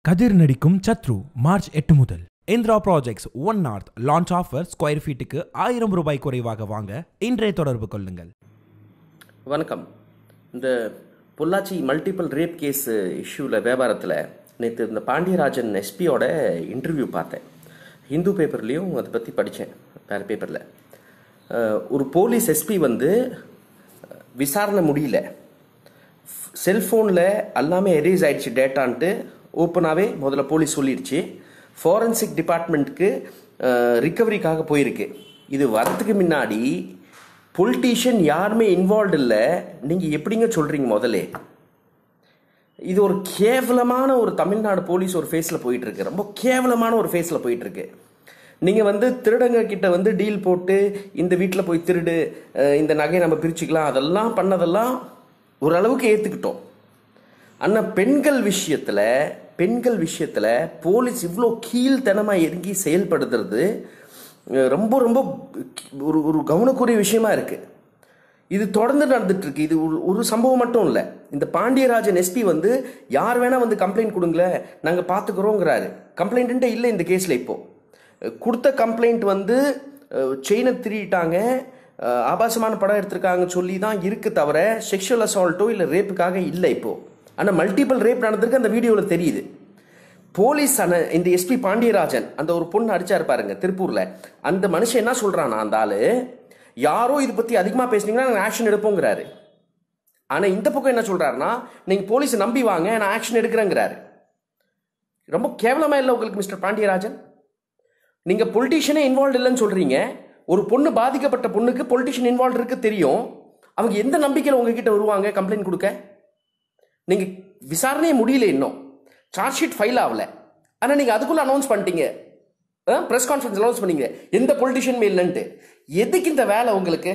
கதிர் நடிக்கும் சத்ரு மார்ச் எட்டு முதல் Indira projects one north launch offer square ஃபீட்டுக்கு ஆயிரம் ரூபாய் குறைவாக வாங்க இன்றைய தொடர்பு கொள்ளுங்கள் வணக்கம் இந்த பொள்ளாச்சி மல்டிபிள் ரேப் கேஸ் இஷ்யூவில் வியாபாரத்தில் நேற்று இந்த பாண்டியராஜன் எஸ்பியோட இன்டர்வியூ பார்த்தேன் ஹிந்து பேப்பர்லேயும் அதை பற்றி படித்தேன் வேறு பேப்பரில் ஒரு போலீஸ் எஸ்பி வந்து விசாரணை முடியல செல்ஃபோனில் எல்லாமே எரேஸ் ஆயிடுச்சு டேட்டான்ட்டு ஓப்பனாகவே முதல்ல போலீஸ் சொல்லிடுச்சு ஃபாரன்சிக் டிபார்ட்மெண்ட்டுக்கு ரிக்கவரிக்காக போயிருக்கு இது வரதுக்கு முன்னாடி பொலிட்டீஷியன் யாருமே இன்வால்வ் இல்லை நீங்கள் எப்படிங்க சொல்கிறீங்க முதல்ல இது ஒரு கேவலமான ஒரு தமிழ்நாடு போலீஸ் ஒரு ஃபேஸில் போயிட்டு இருக்கு ரொம்ப கேவலமான ஒரு ஃபேஸில் போயிட்டு இருக்கு நீங்கள் வந்து திருடங்க கிட்ட வந்து டீல் போட்டு இந்த வீட்டில் போய் திருடு அஹ் இந்த நகையை நம்ம பிரிச்சுக்கலாம் அதெல்லாம் பண்ணதெல்லாம் ஓரளவுக்கு ஏற்றுக்கிட்டோம் ஆனால் பெண்கள் விஷயத்தில் பெண்கள் விஷயத்தில் போலீஸ் இவ்வளோ கீழ்த்தனமாக இறங்கி செயல்படுத்துறது அஹ் ரொம்ப ரொம்ப ஒரு ஒரு கவனக்குரிய விஷயமா இருக்குது இது தொடர்ந்து நடந்துட்டு இருக்கு இது ஒரு ஒரு சம்பவம் மட்டும் இல்லை இந்த பாண்டியராஜன் எஸ்பி வந்து யார் வேணா வந்து கம்ப்ளைண்ட் கொடுங்களேன் நாங்கள் பார்த்துக்குறோங்கிறாரு கம்ப்ளைண்ட்டே இல்லை இந்த கேஸில் இப்போ அஹ் கொடுத்த கம்ப்ளைண்ட் வந்து செயினை திருடிட்டாங்க அஹ் ஆபாசமான படம் எடுத்திருக்காங்க சொல்லி தான் இருக்கு தவிர செக்ஷுவல் அசால்ட்டோ இல்லை ரேப்புக்காக இல்லை இப்போ ஆனால் மல்டிபிள் ரேப் நடந்திருக்கு அந்த வீடியோவில் தெரியுது போலீஸ் அண்ண இந்த எஸ்பி பாண்டியராஜன் அந்த ஒரு பொண்ணு அடிச்சாரு பாருங்க திருப்பூர்ல அந்த மனுஷன் என்ன சொல்றானா அந்த ஆளு யாரோ இது பத்தி அதிகமா பேசுனீங்கன்னா நாங்கள் ஆக்ஷன் எடுப்போங்கிறாரு ஆனா இந்த பக்கம் என்ன சொல்றாருன்னா நீங்க போலீஸ் நம்பி வாங்க நான் ஆக்ஷன் எடுக்கிறேங்கிறாரு ரொம்ப கேவலமா இல்லை உங்களுக்கு மிஸ்டர் பாண்டியராஜன் நீங்க பொலிட்டீஷியனே இன்வால்வ் இல்லைன்னு சொல்றீங்க ஒரு பொண்ணு பாதிக்கப்பட்ட பொண்ணுக்கு பொலிட்டீஷியன் இன்வால்வ் இருக்கு தெரியும் அவங்க எந்த நம்பிக்கையில் உங்ககிட்ட வருவாங்க கம்ப்ளைண்ட் கொடுக்க நீங்க விசாரணையே முடியல இன்னும் சார்ஜ் ஷீட் ஃபைல் ஆகல ஆனா நீங்க அதுக்குள்ள அனௌன்ஸ் பண்ணிட்டீங்க ப்ரெஸ் கான்ஃபரன்ஸ் அனௌன்ஸ் பண்ணீங்க எந்த பொலிட்டிஷியனுமே இல்லைன்ட்டு எதுக்கு இந்த வேலை உங்களுக்கு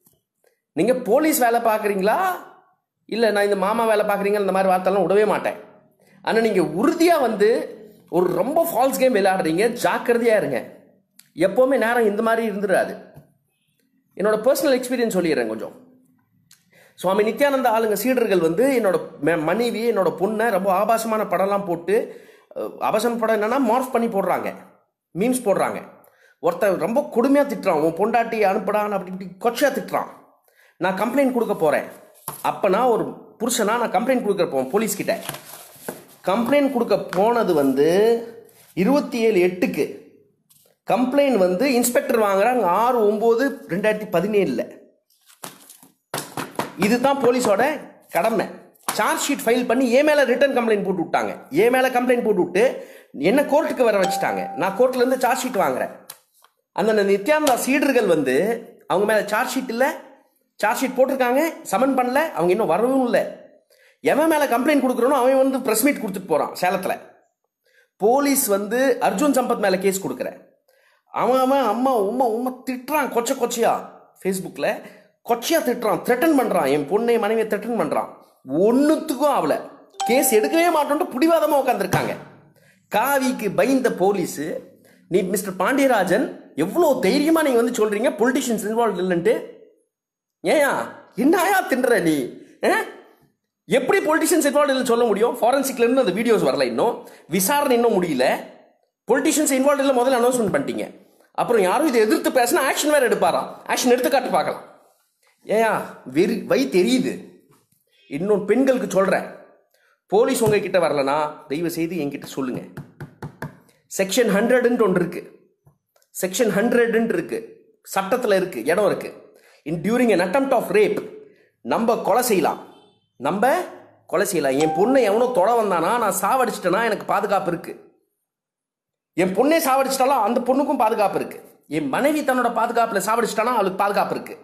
நீங்க போலீஸ் வேலை பார்க்குறீங்களா இல்லை நான் இந்த மாமா வேலை பார்க்குறீங்க இந்த மாதிரி வார்த்தைலாம் விடவே மாட்டேன் ஆனால் நீங்கள் உறுதியாக வந்து ஒரு ரொம்ப ஃபால்ஸ் கேம் விளையாடுறீங்க ஜாக்கிரதையாக இருங்க எப்போவுமே நேரம் இந்த மாதிரி இருந்துடாது என்னோட பர்சனல் எக்ஸ்பீரியன்ஸ் சொல்லிடுறேன் கொஞ்சம் சுவாமி நித்யானந்த ஆளுங்க சீடர்கள் வந்து என்னோட ம- மனைவி என்னோட பொண்ணை ரொம்ப ஆபாசமான படம்லாம் போட்டு அஹ், ஆபாசமான படம் என்னன்னா மார்ஃப் பண்ணி போடுறாங்க மீம்ஸ் போடுறாங்க ஒருத்தன் ரொம்ப கொடுமையாக திட்டுறான் உன் பொண்டாட்டி அனுப்புடான்னு அப்படி இப்படி கொச்சையா திட்டுறான் நான் கம்ப்ளைண்ட் கொடுக்க போறேன் அப்பனா ஒரு புருஷனா நான் கம்ப்ளைண்ட் கொடுக்க போவேன் போலீஸ் கிட்ட கம்ப்ளைண்ட் கொடுக்க போனது வந்து இருபத்தி ஏழு எட்டுக்கு கம்ப்ளைண்ட் வந்து இன்ஸ்பெக்டர் வாங்குறாங்க ஆறு ஒம்பது ரெண்டாயிரத்தி பதினேழில் இதுதான் போலீஸோட கடமை சார்ஜ் ஷீட் ஃபைல் பண்ணி ஏ மேல ரிட்டர்ன் கம்ப்ளைண்ட் போட்டு விட்டாங்க ஏ மேல கம்ப்ளைண்ட் போட்டு விட்டு என்ன கோர்ட்டுக்கு வர வச்சுட்டாங்க நான் கோர்ட்ல இருந்து சார்ஜ் ஷீட் வாங்குறேன் அந்த நித்யானந்தா சீடர்கள் வந்து அவங்க மேல சார்ஜ் ஷீட் இல்ல சார்ஜ் ஷீட் போட்டிருக்காங்க சமன் பண்ணல அவங்க இன்னும் வரவும் இல்லை எவன் மேல கம்ப்ளைண்ட் கொடுக்குறனோ அவன் வந்து பிரஸ் மீட் கொடுத்துட்டு போறான் சேலத்துல போலீஸ் வந்து அர்ஜுன் சம்பத் மேல கேஸ் கொடுக்குறேன் அவன் அவன் அம்மா உம்மா உம்மா திட்டுறான் கொச்ச கொச்சையா ஃபேஸ்புக்கில் கொச்சையா திட்டுறான் த்ரெட்டன் பண்ணுறான் என் பொண்ணை மனைவியை த்ரெட்டன் பண்ணுறான் ஒன்றுத்துக்கும் ஆகல கேஸ் எடுக்கவே மாட்டோன்ட்டு பிடிவாதமாக உட்காந்துருக்காங்க காவிக்கு பயந்த போலீஸு நீ மிஸ்டர் பாண்டியராஜன் எவ்வளோ தைரியமாக நீங்கள் வந்து சொல்கிறீங்க பொலிட்டிஷியன்ஸ் இன்வால்வ் இல்லைன்ட்டு ஏயா என்னயா தின்ற நீ ஆ? எப்படி பொலிட்டிஷியன்ஸ் இன்வால்வ் இல்லைன்னு சொல்ல முடியும் ஃபாரன்சிக்ல இருந்து அந்த வீடியோஸ் வரல இன்னும் விசாரணை இன்னும் முடியல பொலிட்டிஷியன்ஸ் இன்வால்வ் இல்லை முதல்ல அனௌன்ஸ்மெண்ட் பண்ணிட்டீங்க அப்புறம் யாரும் இதை எதிர்த்து பேசினா ஆக்ஷன் வேற எடுப்பாராம் ஆக்ஷன் எடுத்து காட்டு பார்க்கலாம் ஏயா வெறி வை தெரியுது இன்னும் பெண்களுக்கு சொல்றேன் போலீஸ் உங்ககிட்ட வரலனா தயவு செய்து என்கிட்ட சொல்லுங்க செக்ஷன் ஹண்ட்ரட்ன்ட்டு ஒன்று இருக்கு செக்ஷன் ஹண்ட்ரட்ன்ட்டு இருக்கு சட்டத்தில் இருக்கு இடம் இருக்கு in during an attempt of rape நம்ம கொலை செய்யலாம் நம்ம கொலை செய்யலாம் என் பொண்ணை எவனோ தொட வந்தானா நான் சாவடிச்சிட்டேனா எனக்கு பாதுகாப்பு இருக்கு என் பொண்ணே சாவடிச்சிட்டாலும் அந்த பொண்ணுக்கும் பாதுகாப்பு இருக்கு என் மனைவி தன்னோட பாதுகாப்புல சாவடிச்சிட்டானா அவளுக்கு பாதுகாப்பு இருக்கு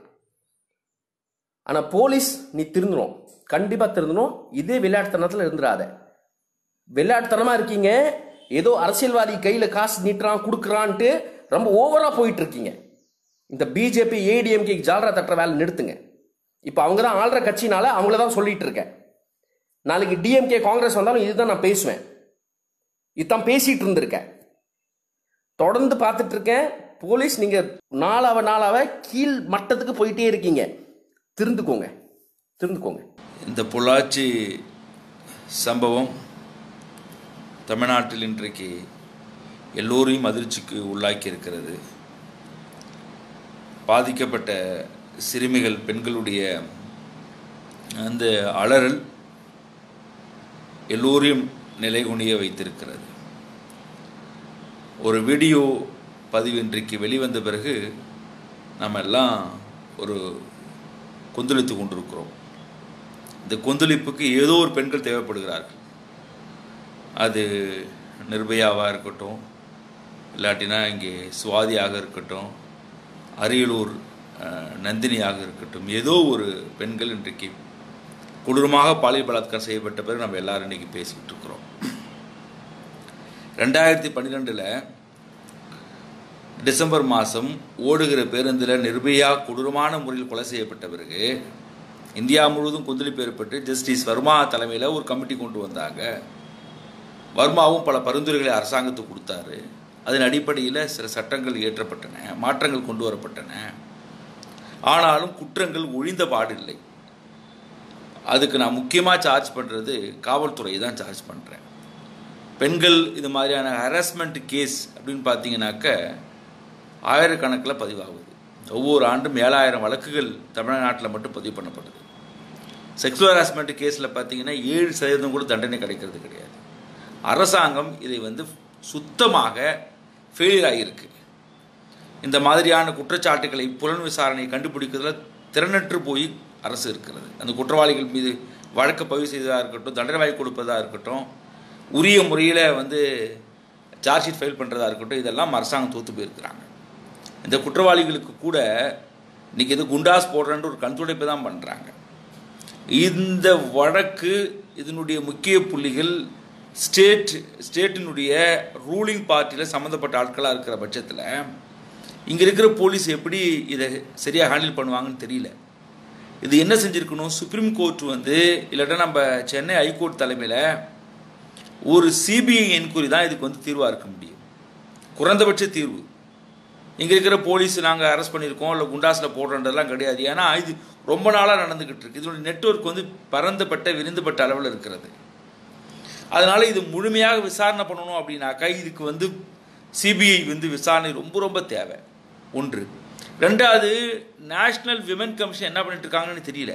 ஆனா போலீஸ் நீ திருந்தணும் கண்டிப்பா திருந்தணும் இதே விளையாட்டுத்தனத்துல இருந்துடாத விளையாட்டுத்தனமா இருக்கீங்க ஏதோ அரசியல்வாதி கையில காசு நீட்டுறான் கொடுக்குறான்ட்டு ரொம்ப ஓவரா போயிட்டு இருக்கீங்க இந்த பிஜேபி ஏடிஎம்கே ஜாலரா தட்டுற வேலை நிறுத்துங்க இப்போ அவங்க தான் ஆள்ற கட்சினால அவங்கள தான் சொல்லிட்டு இருக்கேன் நாளைக்கு டிஎம்கே காங்கிரஸ் வந்தாலும் இதுதான் நான் பேசுவேன் இதுதான் பேசிட்டு இருந்திருக்கேன் தொடர்ந்து பார்த்துட்டு இருக்கேன் போலீஸ் நீங்க நாளாவ நாளாவ கீழ் மட்டத்துக்கு போயிட்டே இருக்கீங்க திருந்துக்கோங்க திருந்துக்கோங்க இந்த பொள்ளாச்சி சம்பவம் தமிழ்நாட்டில் இன்றைக்கு எல்லோரையும் அதிர்ச்சிக்கு உள்ளாக்கி இருக்கிறது பாதிக்கப்பட்ட சிறுமிகள் பெண்களுடைய அந்த அலறல் எல்லோரையும் நிலைகுனிய வைத்திருக்கிறது ஒரு வீடியோ பதிவு இன்றைக்கு வெளிவந்த பிறகு நம்ம எல்லாம் ஒரு கொந்தளித்து கொண்டிருக்கிறோம் இந்த கொந்தளிப்புக்கு ஏதோ ஒரு பெண்கள் தேவைப்படுகிறார்கள் அது நிர்பயாவாக இருக்கட்டும் இல்லாட்டினா இங்கே சுவாதியாக இருக்கட்டும் அரியலூர் அஹ், நந்தினியாக இருக்கட்டும் ஏதோ ஒரு பெண்கள் இன்றைக்கு கொடூரமாக பாலியல் பலாத்காரம் செய்யப்பட்ட பிறகு நம்ம எல்லாரும் இன்றைக்கி பேசிக்கிட்டு இருக்கிறோம் ரெண்டாயிரத்தி பன்னிரெண்டில் டிசம்பர் மாதம் ஓடுகிற பேருந்தில் நிர்பயா கொடூரமான முறையில் கொலை செய்யப்பட்ட பிறகு இந்தியா முழுவதும் கொந்தளிப்பு ஏற்பட்டு ஜஸ்டிஸ் வர்மா தலைமையில் ஒரு கமிட்டி கொண்டு வந்தாங்க வர்மாவும் பல பரிந்துரைகளை அரசாங்கத்துக்கு கொடுத்தாரு அதன் அடிப்படையில் சில சட்டங்கள் இயற்றப்பட்டன மாற்றங்கள் கொண்டு வரப்பட்டன ஆனாலும் குற்றங்கள் ஒழிந்த பாடில்லை அதுக்கு நான் முக்கியமாக சார்ஜ் பண்ணுறது காவல்துறை தான் சார்ஜ் பண்ணுறேன் பெண்கள் இது மாதிரியான ஹராஸ்மெண்ட் கேஸ் அப்படின்னு பார்த்தீங்கன்னாக்க ஆயிரக்கணக்கில் பதிவாகுது ஒவ்வொரு ஆண்டும் ஏழாயிரம் வழக்குகள் தமிழ்நாட்டில் மட்டும் பதிவு பண்ணப்படுது செக்ஸுவல் ஹராஸ்மெண்ட் கேஸில் பார்த்தீங்கன்னா ஏழு சதவீதம் கூட தண்டனை கிடைக்கிறது கிடையாது அரசாங்கம் இதை வந்து சுத்தமாக ஃபெயிலியர் ஆகியிருக்கு இந்த மாதிரியான குற்றச்சாட்டுகளை புலன் விசாரணை கண்டுபிடிக்கிறதுல திறனற்று போய் அரசு இருக்கிறது அந்த குற்றவாளிகள் மீது வழக்கு பதிவு செய்ததாக இருக்கட்டும் தண்டனை வாங்கி கொடுப்பதாக இருக்கட்டும் உரிய முறையில் வந்து சார்ஜ் ஷீட் ஃபைல் பண்ணுறதா இருக்கட்டும் இதெல்லாம் அரசாங்கம் தோற்று போயிருக்கிறாங்க இந்த குற்றவாளிகளுக்கு கூட இன்றைக்கி எது குண்டாஸ் போடுறன்ற ஒரு கண்துடைப்பு தான் பண்ணுறாங்க இந்த வழக்கு இதனுடைய முக்கிய புள்ளிகள் ஸ்டேட் ஸ்டேட்டினுடைய ரூலிங் பார்ட்டியில் சம்மந்தப்பட்ட ஆட்களாக இருக்கிற பட்சத்தில் இங்கே இருக்கிற போலீஸ் எப்படி இதை சரியாக ஹேண்டில் பண்ணுவாங்கன்னு தெரியல இது என்ன செஞ்சுருக்கணும் சுப்ரீம் கோர்ட் வந்து இல்லாட்டா நம்ம சென்னை ஹைகோர்ட் தலைமையில் ஒரு சிபிஐ என்கொயரி தான் இதுக்கு வந்து தீர்வாக இருக்க முடியும் குறைந்தபட்ச தீர்வு இங்கே இருக்கிற போலீஸ் நாங்கள் அரெஸ்ட் பண்ணியிருக்கோம் இல்லை குண்டாஸில் போடுறன்றதெல்லாம் கிடையாது ஏன்னா இது ரொம்ப நாளாக நடந்துக்கிட்டு இருக்கு இதனுடைய நெட்வொர்க் வந்து பரந்துபட்ட விரிந்துபட்ட அளவில் இருக்கிறது அதனால் இது முழுமையாக விசாரணை பண்ணணும் அப்படின்னாக்கா இதுக்கு வந்து சிபிஐ வந்து விசாரணை ரொம்ப ரொம்ப தேவை ஒன்று ரெண்டாவது நேஷ்னல் விமன் கமிஷன் என்ன பண்ணிட்டு இருக்காங்கன்னு தெரியல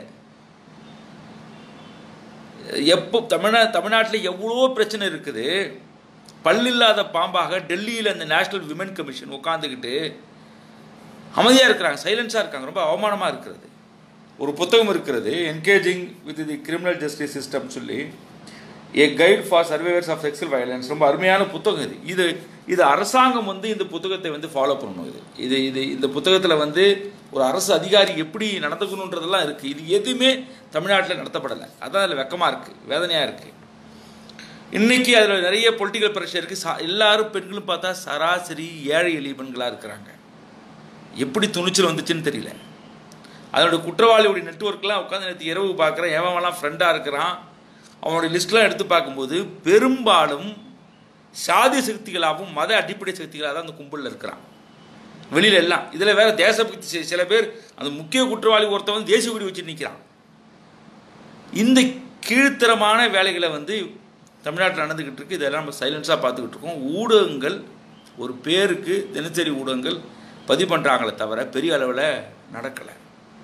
எப்போ தமிழ்நா தமிழ்நாட்டில் எவ்வளோ பிரச்சனை இருக்குது பல்லில்லாத பாம்பாக டெல்லியில் அந்த நேஷ்னல் விமன் கமிஷன் உட்காந்துக்கிட்டு அமைதியாக இருக்கிறாங்க சைலன்ஸாக இருக்காங்க ரொம்ப அவமானமாக இருக்கிறது ஒரு புத்தகம் இருக்கிறது engaging with the criminal justice system சொல்லி a guide for survivors of sexual violence ரொம்ப அருமையான புத்தகம் இது இது இது அரசாங்கம் வந்து இந்த புத்தகத்தை வந்து ஃபாலோ பண்ணணும் இது இது இது இந்த புத்தகத்தில் வந்து ஒரு அரசு அதிகாரி எப்படி நடந்துக்கணுன்றதெல்லாம் இருக்குது இது எதுவுமே தமிழ்நாட்டில் நடத்தப்படலை அதான் அதில் வெக்கமாக இருக்குது வேதனையாக இருக்குது இன்னைக்கு அதில் நிறைய பொலிட்டிக்கல் ப்ரெஷர் இருக்குது சா எல்லாரும் பெண்களும் பார்த்தா சராசரி ஏழை எளிய பெண்களாக இருக்கிறாங்க எப்படி துணிச்சல் வந்துச்சுன்னு தெரியல அதோட குற்றவாளியோடைய நெட்ஒர்க்லாம் உட்காந்து நேற்று இரவு பார்க்குறேன் எவன்லாம் ஃப்ரெண்டாக இருக்கிறான் அவனுடைய லிஸ்ட்லாம் எடுத்து பார்க்கும்போது பெரும்பாலும் சாதி சக்திகளாகவும் மத அடிப்படை சக்திகளாக தான் அந்த கும்பலில் இருக்கிறான் வெளியில எல்லாம் இதில் வேற தேசபக்தி சி- சில பேர் அந்த முக்கிய குற்றவாளி ஒருத்தவன் தேசிய கொடி வச்சு நிற்கிறான் இந்த கீழ்த்தரமான வேலைகளை வந்து தமிழ்நாட்டில் நடந்துக்கிட்டு இருக்கு இதெல்லாம் நம்ம சைலன்ஸாக பார்த்துக்கிட்டு இருக்கோம் ஊடகங்கள் ஒரு பேருக்கு தினசரி ஊடகங்கள் பதிவு பண்ணுறாங்களே தவிர பெரிய அளவில் நடக்கலை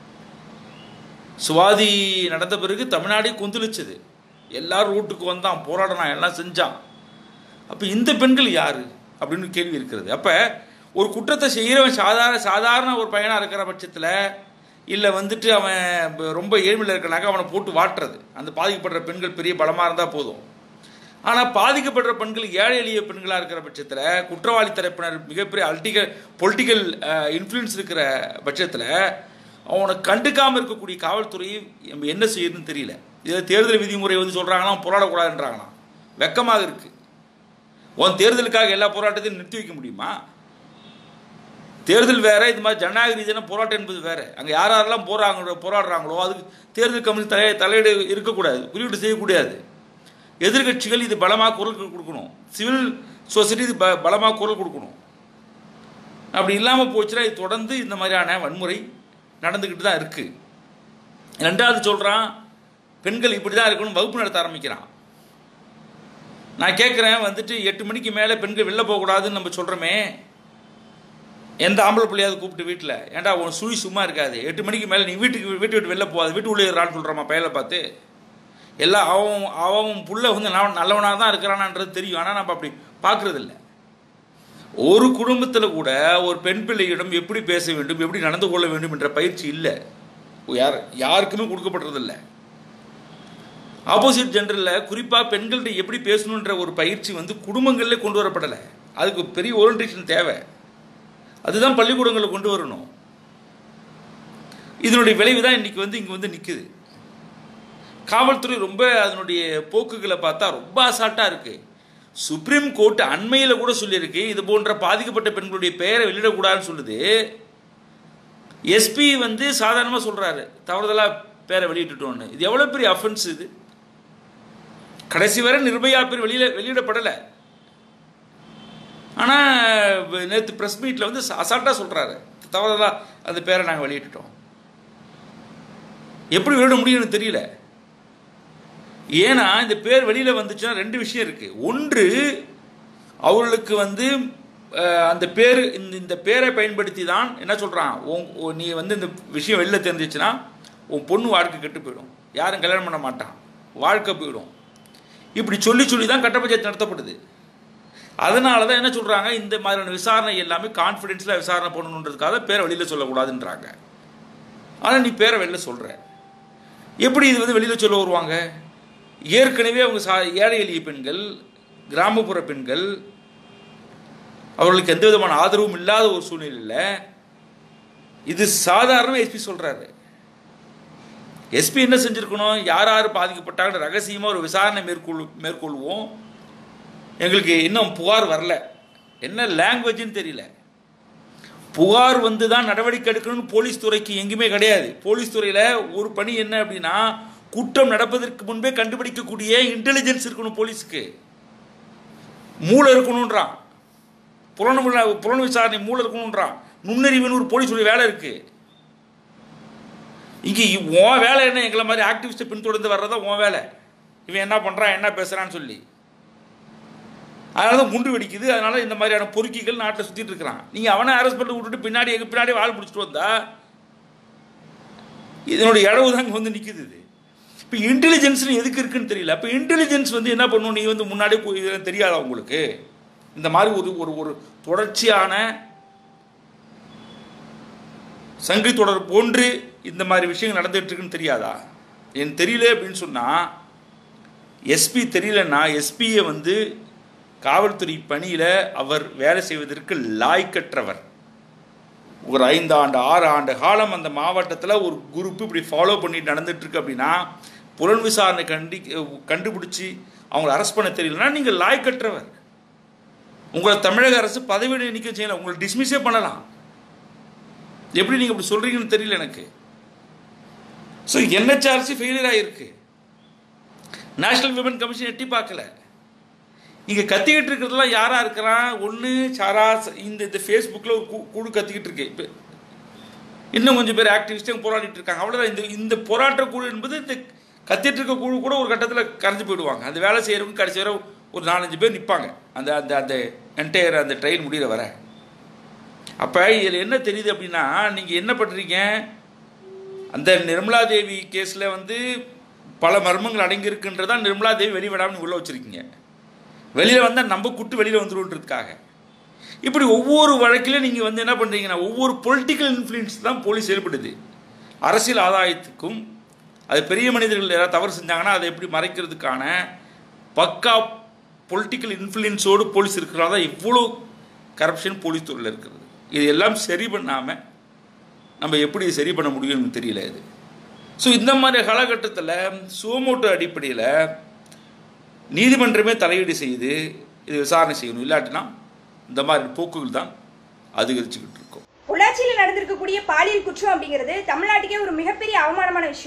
சுவாதி நடந்த பிறகு தமிழ்நாடே கொந்தளிச்சது எல்லாரும் ரூட்டுக்கு வந்தான் போராடினான் எல்லாம் செஞ்சான் அப்போ இந்த பெண்கள் யார் அப்படின்னு கேள்வி இருக்கிறது அப்போ ஒரு குற்றத்தை செய்கிறவன் சாதாரண சாதாரண ஒரு பையனாக இருக்கிற பட்சத்தில் இல்லை வந்துட்டு அவன் ப- ரொம்ப ஏழ்மையில் இருக்கனாக்க அவனை போட்டு வாட்டுறது அந்த பாதிக்கப்படுற பெண்கள் பெரிய பலமாக இருந்தால் போதும் ஆனால் பாதிக்கப்படுற பெண்கள் ஏழை எளிய பெண்களாக இருக்கிற பட்சத்தில் குற்றவாளி தரப்பினர் மிகப்பெரிய அல்டிகல் பொலிட்டிக்கல் இன்ஃப்ளூயன்ஸ் இருக்கிற பட்சத்தில் அவனை கண்டுக்காமல் இருக்கக்கூடிய காவல்துறையை நம்ம என்ன செய்யுதுன்னு தெரியல இதில் தேர்தல் விதிமுறை வந்து சொல்கிறாங்களாம் போராடக்கூடாதுன்றாங்களாம் வெக்கமாக இருக்குது உன் தேர்தலுக்காக எல்லா போராட்டத்தையும் நிறுத்தி வைக்க முடியுமா தேர்தல் வேற இது மாதிரி ஜனநாயக ரீதியான போராட்டம் என்பது வேற அங்கே யார் யாரெல்லாம் போறாங்களோ போராடுறாங்களோ அதுக்கு தேர்தல் கமிஷன் தலை தலையீடு இருக்கக்கூடாது குறியீடு செய்யக்கூடாது எதிர்க்கட்சிகள் இது பலமாக குரல் கொடுக்கணும் சிவில் சொசைட்டி இது ப பலமாக குரல் கொடுக்கணும் அப்படி இல்லாமல் போச்சுன்னா இது தொடர்ந்து இந்த மாதிரியான வன்முறை நடந்துக்கிட்டு தான் இருக்கு ரெண்டாவது சொல்கிறான் பெண்கள் இப்படி தான் இருக்கணும் வகுப்பு நடத்த ஆரம்பிக்கிறான் நான் கேட்குறேன் வந்துட்டு எட்டு மணிக்கு மேலே பெண்கள் வெளில போகக்கூடாதுன்னு நம்ம சொல்கிறோமே எந்த ஆம்பளை பிள்ளையாவது கூப்பிட்டு வீட்டில் ஏன்டா உன் சுழி சும்மா இருக்காது எட்டு மணிக்கு மேலே நீ வீட்டுக்கு வீட்டு விட்டு வெளில போகாது வீட்டு உள்ளே இருறான்னு சொல்கிறோமா பையலை பார்த்து எல்லாம் அவன் அவன் புள்ள வந்து நல்ல- நல்லவனாக தான் இருக்கிறானான்றது தெரியும் ஆனால் நம்ம அப்படி பார்க்குறதில்ல ஒரு குடும்பத்தில் கூட ஒரு பெண் பிள்ளையிடம் எப்படி பேச வேண்டும் எப்படி நடந்து கொள்ள வேண்டும் என்ற பயிற்சி இல்லை யார் யாருக்குமே கொடுக்கப்படுறதில்ல ஆப்போசிட் ஜெண்டரில் குறிப்பாக பெண்கள்கிட்ட எப்படி பேசணுன்ற ஒரு பயிற்சி வந்து குடும்பங்களிலே கொண்டு வரப்படலை அதுக்கு பெரிய ஓரியன்டேஷன் தேவை அதுதான் பள்ளிக்கூடங்களில் கொண்டு வரணும் இதனுடைய விளைவு தான் இன்னைக்கு வந்து இங்கே வந்து நிற்குது காவல்துறை ரொம்ப அதனுடைய போக்குகளை பார்த்தா ரொம்ப அசால்ட்டாக இருக்கு சுப்ரீம் கோர்ட் அண்மையில் கூட சொல்லியிருக்கு இது போன்ற பாதிக்கப்பட்ட பெண்களுடைய பெயரை வெளியிடக்கூடாதுன்னு சொல்லுது எஸ்பி வந்து சாதாரணமாக சொல்கிறாரு தவறுதலாக பேரை வெளியிட்டுட்டோன்னு இது எவ்வளோ பெரிய அஃபென்ஸ் இது கடைசி வரை நிர்பயா பேர் வெளியில வெளியிடப்படலை ஆனால் நேற்று ப்ரெஸ் மீட்டில் வந்து அசால்ட்டாக சொல்கிறாரு தவறுதலாக அந்த பேரை நாங்கள் வெளியிட்டுட்டோம் எப்படி வெளியிட முடியும்னு தெரியல ஏன்னா இந்த பேர் வெளியில் வந்துச்சுன்னா ரெண்டு விஷயம் இருக்குது ஒன்று அவர்களுக்கு வந்து அஹ், அந்த பேர் இந்த இந்த பேரை பயன்படுத்தி தான் என்ன சொல்கிறான் உன் நீ வந்து இந்த விஷயம் வெளில தெரிஞ்சிச்சுன்னா உன் பொண்ணு வாழ்க்கை கெட்டு போயிடும் யாரும் கல்யாணம் பண்ண மாட்டான் வாழ்க்கை போயிடும் இப்படி சொல்லி சொல்லி தான் கட்ட பஞ்சாயத்து நடத்தப்படுது அதனால தான் என்ன சொல்கிறாங்க இந்த மாதிரியான விசாரணை எல்லாமே கான்ஃபிடென்ஸில் விசாரணை பண்ணணுன்றதுக்காக பேரை வெளியில் சொல்லக்கூடாதுன்றாங்க ஆனால் நீ பேரை வெளியில் சொல்கிற எப்படி இது வந்து வெளியில் சொல்ல வருவாங்க ஏற்கனவே அவங்க சா ஏழை எளிய பெண்கள் கிராமப்புற பெண்கள் அவர்களுக்கு எந்த விதமான ஆதரவும் இல்லாத ஒரு சூழ்நிலையில் இது சாதாரண எஸ்பி சொல்கிறாரு எஸ்பி என்ன செஞ்சுருக்கணும் யார் யார் பாதிக்கப்பட்டாங்கன்னு ரகசியமாக ஒரு விசாரணை மேற்கொள் மேற்கொள்வோம் எங்களுக்கு இன்னும் புகார் வரல என்ன லாங்குவேஜ்னு தெரியல புகார் வந்து தான் நடவடிக்கை எடுக்கணும்னு போலீஸ் துறைக்கு எங்கேயுமே கிடையாது போலீஸ் துறையில் ஒரு பணி என்ன அப்படின்னா குற்றம் நடப்பதற்கு முன்பே கண்டுபிடிக்கக்கூடிய இன்டெலிஜென்ஸ் இருக்கணும் போலீஸுக்கு மூளை இருக்கணுன்றான் புலன் புலன் விசாரணை மூளை இருக்கணுன்றான் நுண்ணறிவுன்னு ஒரு போலீஸுடைய வேலை இருக்கு இங்கே உன் வேலை என்ன எங்களை மாதிரி ஆக்டிவிஸ்ட்டை பின்தொடர்ந்து வர்றதா உன் வேலை இவன் என்ன பண்ணுறான் என்ன பேசுகிறான்னு சொல்லி அதனால தான் குண்டு வெடிக்குது அதனால இந்த மாதிரியான பொறுக்கிகள் நாட்டில் சுற்றிட்டு இருக்கிறான் நீங்கள் அவனை அரெஸ்ட் பண்ணி விட்டுட்டு பின்னாடி எங்க பின்னாடி வாள் பிடிச்சிட்டு வந்தா இதனுடைய இடவு தான் இங்க வந்து நிற்குது இது இப்போ இன்டெலிஜென்ஸ்னு எதுக்கு இருக்குன்னு தெரியல அப்போ இன்டெலிஜென்ஸ் வந்து என்ன பண்ணும் நீ வந்து முன்னாடியே போய் இதெல்லாம் தெரியாதா உங்களுக்கு இந்த மாதிரி ஒரு ஒரு ஒரு தொடர்ச்சியான சங்கி தொடர் போன்று இந்த மாதிரி விஷயங்கள் நடந்துட்டு இருக்குன்னு தெரியாதா என் தெரியல அப்படின்னு சொன்னால் எஸ்பி தெரியலன்னா எஸ்பியை வந்து காவல்துறை பணியில் அவர் வேலை செய்வதற்கு லாய்க்கற்றவர் ஒரு ஐந்து ஆண்டு ஆறு ஆண்டு காலம் அந்த மாவட்டத்தில் ஒரு குரூப் இப்படி ஃபாலோ பண்ணிட்டு நடந்துட்டு இருக்கு அப்படின்னா புலன் விசாரணை கண்டி கண்டுபிடிச்சி அவங்கள அரெஸ்ட் பண்ண தெரியலன்னா நீங்கள் லாய்க்கற்றவர் உங்களை தமிழக அரசு பதவி நீக்கம் செய்யலாம் உங்களை டிஸ்மிஸே பண்ணலாம் எப்படி நீங்கள் இப்படி சொல்கிறீங்கன்னு தெரியல எனக்கு ஸோ என்ஹெச்ஆர்சி ஃபெயிலியர் ஆகிருக்கு நேஷனல் விமன் கமிஷன் எட்டி பார்க்கல இங்கே கத்திக்கிட்டு இருக்கிறதுலாம் யாராக இருக்கிறான் ஒன்று சாரா இந்த இந்த ஃபேஸ்புக்கில் ஒரு கு- குழு கத்திக்கிட்டு இருக்கு இப்போ இன்னும் கொஞ்சம் பேர் ஆக்டிவிஸ்டும் போராடிட்டு இருக்காங்க அவ்வளோதான் இந்த இந்த போராட்ட குழு என்பது இந்த கத்திட்டு இருக்க குழு கூட ஒரு கட்டத்தில் கரைஞ்சு போயிடுவாங்க அந்த வேலை செய்கிறவங்க கடைசி வரை ஒரு நாலஞ்சு பேர் நிற்பாங்க அந்த அந்த அந்த என்டையர் அந்த ட்ரெயின் முடிகிற வரை அப்போ இதில் என்ன தெரியுது அப்படின்னா நீங்கள் என்ன பண்ணுறீங்க அந்த நிர்மலா தேவி கேஸில் வந்து பல மர்மங்கள் அடங்கியிருக்குன்றதா நிர்மலா தேவி வெளிவிடாமல் உள்ள வச்சுருக்கீங்க வெளியில் வந்தால் நம்ம குட்டு வெளியில் வந்துருன்றதுக்காக இப்படி ஒவ்வொரு வழக்கிலும் நீங்கள் வந்து என்ன பண்ணுறீங்கன்னா ஒவ்வொரு பொலிட்டிக்கல் இன்ஃப்ளூயன்ஸ் தான் போலீஸ் செயல்படுது அரசியல் ஆதாயத்துக்கும் அது பெரிய மனிதர்கள் யாராவது தவறு செஞ்சாங்கன்னா அதை எப்படி மறைக்கிறதுக்கான பக்கா பொலிட்டிக்கல் இன்ஃப்ளூயன்ஸோடு போலீஸ் இருக்கிறதா தான் இவ்வளோ கரப்ஷன் போலீஸ் துறையில் இருக்கிறது இது எல்லாம் சரி பண்ணாமல் நம்ம எப்படி சரி பண்ண முடியும்னு தெரியல இது ஸோ இந்த மாதிரி காலகட்டத்தில் சுவமோட்டோ அடிப்படையில் நீதிமன்றமே தலையீடு செய்து இது விசாரணை செய்யணும் இல்லாட்டினா இந்த மாதிரி போக்குகள் தான் அதிகரிச்சுக்கிட்டு இருக்கும் பொள்ளாச்சியில் நடந்திருக்கக்கூடிய பாலியல் குற்றம் அப்படிங்கிறது தமிழ்நாட்டுக்கே ஒரு மிகப்பெரிய அவமானமான விஷயம்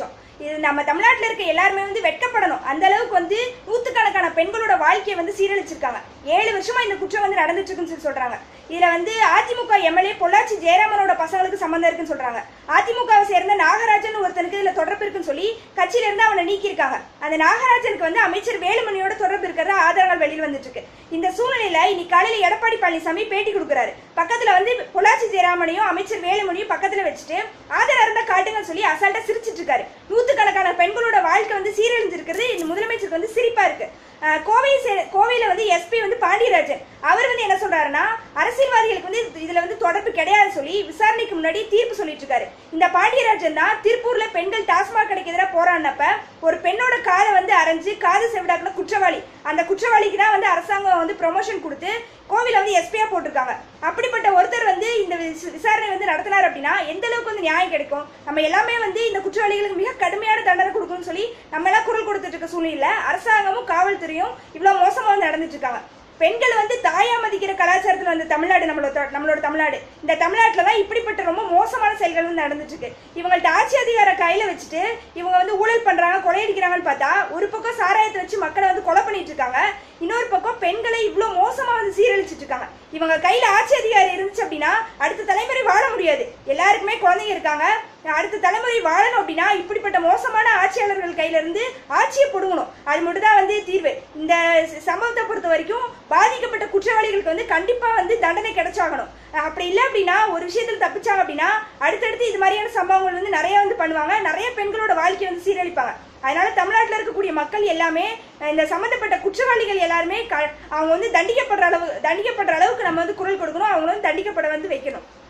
இது நம்ம தமிழ்நாட்டில் இருக்க எல்லாருமே வந்து வெட்கப்படணும் அந்த அளவுக்கு வந்து நூற்றுக்கணக்கான பெண்களோட வாழ்க்கையை வந்து சீரழிச்சிருக்காங்க ஏழு வருஷமா இந்த குற்றம் வந்து நடந்துட்டு இருக்குன்னு சொல்லி சொல்றாங்க இதுல வந்து அதிமுக எம்எல்ஏ பொள்ளாச்சி ஜெயராமனோட பசங்களுக்கு சம்மந்தம் இருக்குன்னு சொல்றாங்க அதிமுகவை சேர்ந்த நாகராஜன் ஒருத்தனுக்கு இதுல தொடர்பு இருக்குன்னு சொல்லி கட்சியில இருந்து அவனை நீக்கியிருக்காங்க அந்த நாகராஜனுக்கு வந்து அமைச்சர் வேலுமணியோட தொடர்பு இருக்கிறதா ஆதாரங்கள் வெளியில் வந்துட்டு இருக்கு இந்த சூழ்நிலையில இன்னைக்கு காலையில எடப்பாடி பழனிசாமி பேட்டி கொடுக்குறாரு பக்கத்துல வந்து பொள்ளாச்சி ஜெயராமனையும் அமைச்சர் வேலுமணியும் பக்கத்துல வச்சுட்டு ஆதாரம் இருந்தா காட்டுங்கன்னு சொல்லி அசால்ட்டா சிரிச்சிட்டு இருக்காரு நூத்துக்கணக்கான பெண்களோட வாழ்க்கை வந்து சீரழிஞ்சிருக்கிறது இந்த முதலமைச்சருக்கு வந்து சிரிப்பா இருக்கு அஹ் கோவை சே- கோவையில வந்து எஸ்பி வந்து பாண்டியராஜன் அவர் வந்து என்ன சொல்றாருன்னா அரசியல்வாதிகளுக்கு வந்து இது- இதுல வந்து தொடர்பு கிடையாது சொல்லி விசாரணைக்கு முன்னாடி தீர்ப்பு சொல்லிட்டு இருக்காரு இந்த பாண்டியராஜன் தான் திருப்பூர்ல பெண்கள் டாஸ்மாக் கடைக்கு எதிராக போராடினப்ப ஒரு பெண்ணோட காதை வந்து அரைஞ்சு காது செவிடாக்குன குற்றவாளி அந்த குற்றவாளிக்கு தான் வந்து அரசாங்கம் வந்து ப்ரொமோஷன் கொடுத்து கோவில வந்து எஸ்பியா போட்டிருக்காங்க அப்படிப்பட்ட ஒருத்தர் வந்து இந்த விச- விசாரணை வந்து நடத்தினார் அப்படின்னா எந்த அளவுக்கு வந்து நியாயம் கிடைக்கும் நம்ம எல்லாமே வந்து இந்த குற்றவாளிகளுக்கு மிக கடுமையான தண்டனை கொடுக்கணும்னு சொல்லி நம்ம எல்லாம் குரல் கொடுத்துட்டு இருக்க சூழ்நிலையில அரசாங்கமும் காவல்துறையும் இவ்வளவு மோசமா வந்து நடந்துட்டு இருக்காங்க பெண்கள் வந்து தாயா மதிக்கிற கலாச்சாரத்துல வந்து தமிழ்நாடு நம்மளோட நம்மளோட தமிழ்நாடு இந்த தமிழ்நாட்டுல தான் இப்படிப்பட்ட ரொம்ப மோசமான செயல்கள் வந்து நடந்துட்டு இருக்கு இவங்கள்ட்ட ஆட்சி அதிகார கையில வச்சுட்டு இவங்க வந்து ஊழல் பண்றாங்க கொள்ளையடிக்கிறாங்கன்னு பார்த்தா ஒரு பக்கம் சாராயத்தை வச்சு மக்களை வந்து கொலை பண்ணிட்டு இருக்காங்க இன்னொரு பக்கம் பெண்களை இவ்வளவு மோசமா வந்து சீரழிச்சிட்டு இருக்காங்க இவங்க கையில ஆட்சி அதிகாரம் இருந்துச்சு அப்படின்னா அடுத்த தலைமுறை வாழ முடியாது எல்லாருக்குமே குழந்தைங்க இருக்காங்க அடுத்த தலைமுறை வாழணும் அப்படின்னா இப்படிப்பட்ட மோசமான ஆட்சியாளர்கள் கையில இருந்து ஆட்சியை புடுங்கணும் அது மட்டும் தான் வந்து தீர்வு இந்த ச- சம்பவத்தை பொறுத்த வரைக்கும் பாதிக்கப்பட்ட குற்றவாளிகளுக்கு வந்து கண்டிப்பா வந்து தண்டனை கிடைச்சாகணும் அஹ் அப்படி இல்லை அப்படின்னா ஒரு விஷயத்துல தப்பிச்சாங்க அப்படின்னா அடுத்தடுத்து இது மாதிரியான சம்பவங்கள் வந்து நிறைய வந்து பண்ணுவாங்க நிறைய பெண்களோட வாழ்க்கையை வந்து சீரழிப்பாங்க அதனால தமிழ்நாட்டில் இருக்கக்கூடிய மக்கள் எல்லாமே அஹ் இந்த சம்பந்தப்பட்ட குற்றவாளிகள் எல்லாருமே க- அவங்க வந்து தண்டிக்கப்படுற அளவு தண்டிக்கப்படுற அளவுக்கு நம்ம வந்து குரல் கொடுக்கணும் அவங்கள வந்து தண்டிக்கப்பட வந்து வைக்கணும்